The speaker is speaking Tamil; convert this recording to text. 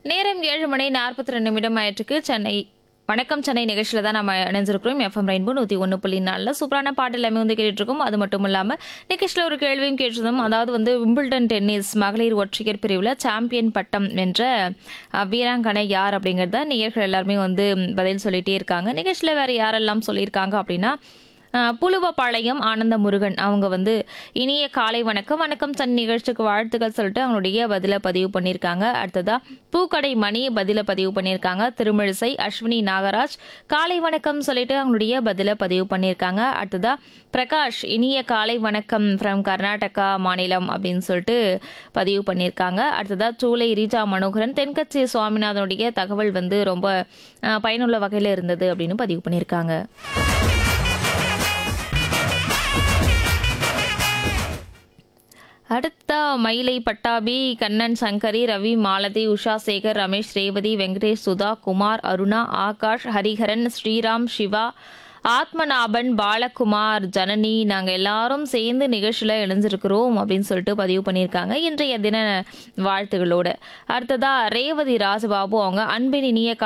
நேரம் ஏழு மணி நாற்பத்தி ரெண்டு நிமிடம் ஆயிட்டுருக்கு சென்னை வணக்கம் சென்னை நிகழ்ச்சியில் தான் நம்ம இணைஞ்சிருக்கிறோம் எஃப்எம் ரெயின்போ நூற்றி ஒன்று புள்ளி நாலில் சூப்பரான பாட்டு எல்லாமே வந்து கேட்டுட்டு இருக்கோம் அது மட்டும் இல்லாமல் நிகழ்ச்சியில் ஒரு கேள்வியும் கேட்டிருந்தோம் அதாவது வந்து விம்பிள்டன் டென்னிஸ் மகளிர் ஒற்றையர் பிரிவில் சாம்பியன் பட்டம் வென்ற அஹ், வீராங்கனை யார் அப்படிங்கிறத நேயர்கள் எல்லாருமே வந்து பதில் சொல்லிட்டே இருக்காங்க நிகழ்ச்சியில் வேறு யாரெல்லாம் சொல்லியிருக்காங்க அப்படின்னா அஹ், புலுவப்பாளையம் ஆனந்த முருகன் அவங்க வந்து இனிய காலை வணக்கம் வணக்கம் சன் நிகழ்ச்சிக்கு வாழ்த்துக்கள் சொல்லிட்டு அவங்களுடைய பதிலை பதிவு பண்ணியிருக்காங்க அடுத்ததா பூக்கடை மணி பதிலை பதிவு பண்ணியிருக்காங்க திருமிழிசை அஸ்வினி நாகராஜ் காலை வணக்கம் சொல்லிட்டு அவங்களுடைய பதிலை பதிவு பண்ணியிருக்காங்க அடுத்ததா பிரகாஷ் இனிய காலை வணக்கம் ஃப்ரம் கர்நாடகா மாநிலம் அப்படின்னு சொல்லிட்டு பதிவு பண்ணியிருக்காங்க அடுத்ததா சூளை ரீஜா மனோகரன் தென்கட்சி சுவாமிநாதனுடைய தகவல் வந்து ரொம்ப அஹ், பயனுள்ள வகையில் இருந்தது அப்படின்னு பதிவு பண்ணியிருக்காங்க அடுத்த மயிலை பட்டாபி கண்ணன் சங்கரி ரவி மாலதி உஷா சேகர் ரமேஷ் ரேவதி வெங்கடேஷ் சுதா குமார் அருணா ஆகாஷ் ஹரிஹரன் ஸ்ரீராம் சிவா ஆத்மநாபன் பாலகுமார் ஜனனி நாங்கள் எல்லாரும் சேர்ந்து நிகழ்ச்சியில் இணைஞ்சிருக்கிறோம் அப்படின்னு சொல்லிட்டு பதிவு பண்ணியிருக்காங்க இன்றைய தின வாழ்த்துகளோடு அடுத்ததா ரேவதி ராஜபாபு அவங்க அன்பின் இனிய